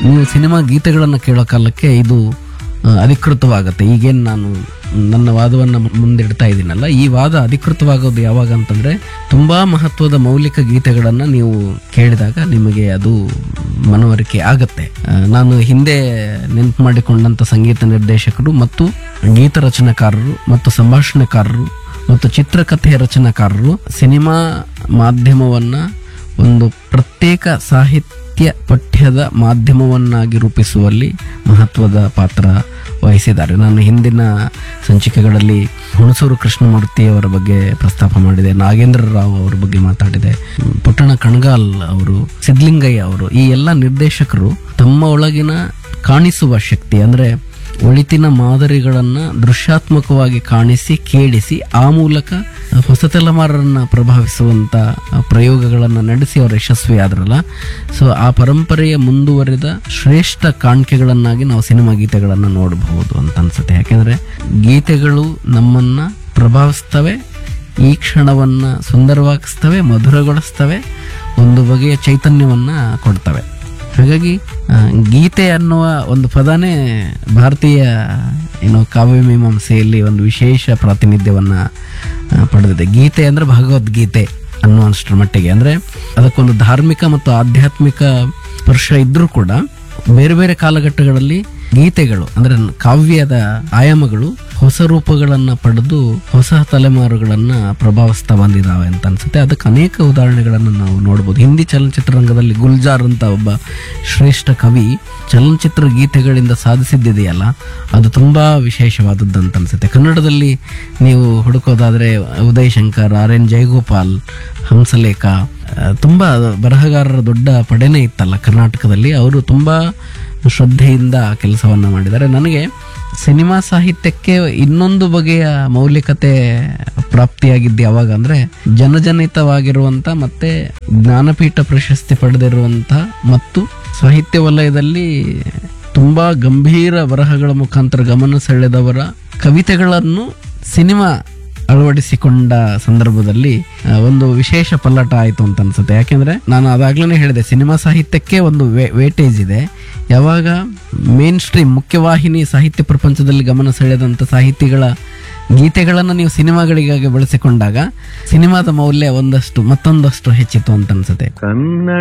ನೀವು ಸಿನಿಮಾ ಗೀತೆಗಳನ್ನು ಕೇಳೋ ಕಾಲಕ್ಕೆ ಇದು ಆ, ಅಧಿಕೃತವಾಗುತ್ತೆ ಈಗೇನು ನಾನು ನನ್ನ ವಾದವನ್ನು ಮುಂದಿಡ್ತಾ ಇದ್ದೀನಲ್ಲ ಈ ವಾದ ಅಧಿಕೃತವಾಗೋದು ಯಾವಾಗ ಅಂತಂದ್ರೆ ತುಂಬಾ ಮಹತ್ವದ ಮೌಲಿಕ ಗೀತೆಗಳನ್ನು ನೀವು ಕೇಳಿದಾಗ ನಿಮಗೆ ಅದು ಮನವರಿಕೆ ಆಗತ್ತೆ ಆ, ನಾನು ಹಿಂದೆ ನೆನಪು ಮಾಡಿಕೊಂಡಂತ ಸಂಗೀತ ನಿರ್ದೇಶಕರು ಮತ್ತು ಗೀತ ರಚನಾಕಾರರು ಮತ್ತು ಸಂಭಾಷಣೆಕಾರರು ಮತ್ತು ಚಿತ್ರಕಥೆ ರಚನಾಕಾರರು ಸಿನಿಮಾ ಮಾಧ್ಯಮವನ್ನ ಒಂದು ಪ್ರತ್ಯೇಕ ಸಾಹಿತ್ಯ ಪಠ್ಯದ ಮಾಧ್ಯಮವನ್ನಾಗಿ ರೂಪಿಸುವಲ್ಲಿ ಮಹತ್ವದ ಪಾತ್ರ ವಹಿಸಿದ್ದಾರೆ ನಾನು ಹಿಂದಿನ ಸಂಚಿಕೆಗಳಲ್ಲಿ ಹುಣಸೂರು ಕೃಷ್ಣಮೂರ್ತಿ ಅವರ ಬಗ್ಗೆ ಪ್ರಸ್ತಾಪ ಮಾಡಿದೆ ನಾಗೇಂದ್ರ ರಾವ್ ಅವರ ಬಗ್ಗೆ ಮಾತಾಡಿದೆ ಪುಟ್ಟಣ ಕಣಗಾಲ್ ಅವರು ಸಿದ್ಲಿಂಗಯ್ಯ ಅವರು ಈ ಎಲ್ಲ ನಿರ್ದೇಶಕರು ತಮ್ಮ ಒಳಗಿನ ಕಾಣಿಸುವ ಶಕ್ತಿ ಅಂದ್ರೆ ಒಳಿತಿನ ಮಾದರಿಗಳನ್ನ ದೃಶ್ಯಾತ್ಮಕವಾಗಿ ಕಾಣಿಸಿ ಕೇಳಿಸಿ ಆ ಮೂಲಕ ಹೊಸ ತಲೆಮಾರನ್ನ ಪ್ರಭಾವಿಸುವಂತ ಪ್ರಯೋಗಗಳನ್ನು ನಡೆಸಿ ಅವರು ಯಶಸ್ವಿ ಆದ್ರಲ್ಲ ಸೊ ಆ ಪರಂಪರೆಯ ಮುಂದುವರಿದ ಶ್ರೇಷ್ಠ ಕಾಣಿಕೆಗಳನ್ನಾಗಿ ನಾವು ಸಿನಿಮಾ ಗೀತೆಗಳನ್ನು ನೋಡಬಹುದು ಅಂತ ಅನ್ಸುತ್ತೆ ಯಾಕೆಂದ್ರೆ ಗೀತೆಗಳು ನಮ್ಮನ್ನ ಪ್ರಭಾವಿಸ್ತವೆ ಈ ಕ್ಷಣವನ್ನ ಸುಂದರವಾಗಿಸ್ತವೆ ಮಧುರಗೊಳಿಸ್ತವೆ ಒಂದು ಬಗೆಯ ಚೈತನ್ಯವನ್ನ ಕೊಡ್ತವೆ ಹಾಗಾಗಿ ಆ, ಗೀತೆ ಅನ್ನುವ ಒಂದು ಪದನೇ ಭಾರತೀಯ ಏನು ಕಾವ್ಯ ಮೀಮಾಂಸೆಯಲ್ಲಿ ಒಂದು ವಿಶೇಷ ಪ್ರಾತಿನಿಧ್ಯವನ್ನ ಆ, ಪಡೆದಿದೆ ಗೀತೆ ಅಂದ್ರೆ ಭಗವದ್ಗೀತೆ ಅನ್ನುವಷ್ಟರ ಮಟ್ಟಿಗೆ ಅಂದ್ರೆ ಅದಕ್ಕೊಂದು ಧಾರ್ಮಿಕ ಮತ್ತು ಆಧ್ಯಾತ್ಮಿಕ ಸ್ಪರ್ಶ ಇದ್ರೂ ಕೂಡ ಬೇರೆ ಬೇರೆ ಕಾಲಘಟ್ಟಗಳಲ್ಲಿ ಗೀತೆಗಳು ಅಂದ್ರೆ ಕಾವ್ಯದ ಆಯಾಮಗಳು ಹೊಸ ರೂಪಗಳನ್ನ ಪಡೆದು ಹೊಸ ತಲೆಮಾರುಗಳನ್ನ ಪ್ರಭಾವಿಸ್ತಾ ಬಂದಿದ್ದಾವೆ ಅಂತ ಅನ್ಸುತ್ತೆ ಅದಕ್ಕೆ ಅನೇಕ ಉದಾಹರಣೆಗಳನ್ನು ನಾವು ನೋಡ್ಬೋದು ಹಿಂದಿ ಚಲನಚಿತ್ರರಂಗದಲ್ಲಿ ಗುಲ್ಜಾರ್ ಅಂತ ಒಬ್ಬ ಶ್ರೇಷ್ಠ ಕವಿ ಚಲನಚಿತ್ರ ಗೀತೆಗಳಿಂದ ಸಾಧಿಸಿದ್ದಿದೆಯಲ್ಲ ಅದು ತುಂಬಾ ವಿಶೇಷವಾದದ್ದು ಅಂತ ಅನ್ಸುತ್ತೆ ಕನ್ನಡದಲ್ಲಿ ನೀವು ಹುಡುಕೋದಾದ್ರೆ ಉದಯ್ ಶಂಕರ್ ಆರ್ ಎನ್ ಜಯಗೋಪಾಲ್ ಹಂಸಲೇಖ ಆ, ತುಂಬಾ ಬರಹಗಾರರ ದೊಡ್ಡ ಪಡೆನೇ ಇತ್ತಲ್ಲ ಕರ್ನಾಟಕದಲ್ಲಿ ಅವರು ತುಂಬಾ ಶ್ರದ್ಧೆಯಿಂದ ಕೆಲಸವನ್ನ ಮಾಡಿದ್ದಾರೆ ನನಗೆ ಸಿನಿಮಾ ಸಾಹಿತ್ಯಕ್ಕೆ ಇನ್ನೊಂದು ಬಗೆಯ ಮೌಲಿಕತೆ ಪ್ರಾಪ್ತಿಯಾಗಿದ್ದು ಯಾವಾಗ ಅಂದ್ರೆ ಜನಜನಿತವಾಗಿರುವಂತ ಮತ್ತೆ ಜ್ಞಾನಪೀಠ ಪ್ರಶಸ್ತಿ ಪಡೆದಿರುವಂತ ಮತ್ತು ಸಾಹಿತ್ಯ ವಲಯದಲ್ಲಿ ತುಂಬಾ ಗಂಭೀರ ಬರಹಗಳ ಮುಖಾಂತರ ಗಮನ ಸೆಳೆದವರ ಕವಿತೆಗಳನ್ನು ಸಿನಿಮಾ ಅಳವಡಿಸಿಕೊಂಡ ಸಂದರ್ಭದಲ್ಲಿ ಆ, ಒಂದು ವಿಶೇಷ ಪಲ್ಲಟ ಆಯಿತು ಅಂತ ಅನ್ಸುತ್ತೆ ಯಾಕೆಂದ್ರೆ ನಾನು ಅದಾಗ್ಲೇ ಹೇಳಿದೆ ಸಿನಿಮಾ ಸಾಹಿತ್ಯಕ್ಕೆ ಒಂದು ವೇಟೇಜ್ ಇದೆ ಯಾವಾಗ ಮೇನ್ ಸ್ಟ್ರೀಮ್ ಮುಖ್ಯವಾಹಿನಿ ಸಾಹಿತ್ಯ ಪ್ರಪಂಚದಲ್ಲಿ ಗಮನ ಸೆಳೆದಂತ ಸಾಹಿತಿಗಳ ಗೀತೆಗಳನ್ನು ನೀವು ಸಿನಿಮಾಗಳಿಗಾಗಿ ಬಳಸಿಕೊಂಡಾಗ ಸಿನಿಮಾದ ಮೌಲ್ಯ ಒಂದಷ್ಟು ಮತ್ತೊಂದಷ್ಟು ಹೆಚ್ಚಿತು ಅಂತ ಅನ್ಸುತ್ತೆ ಕನ್ನಡ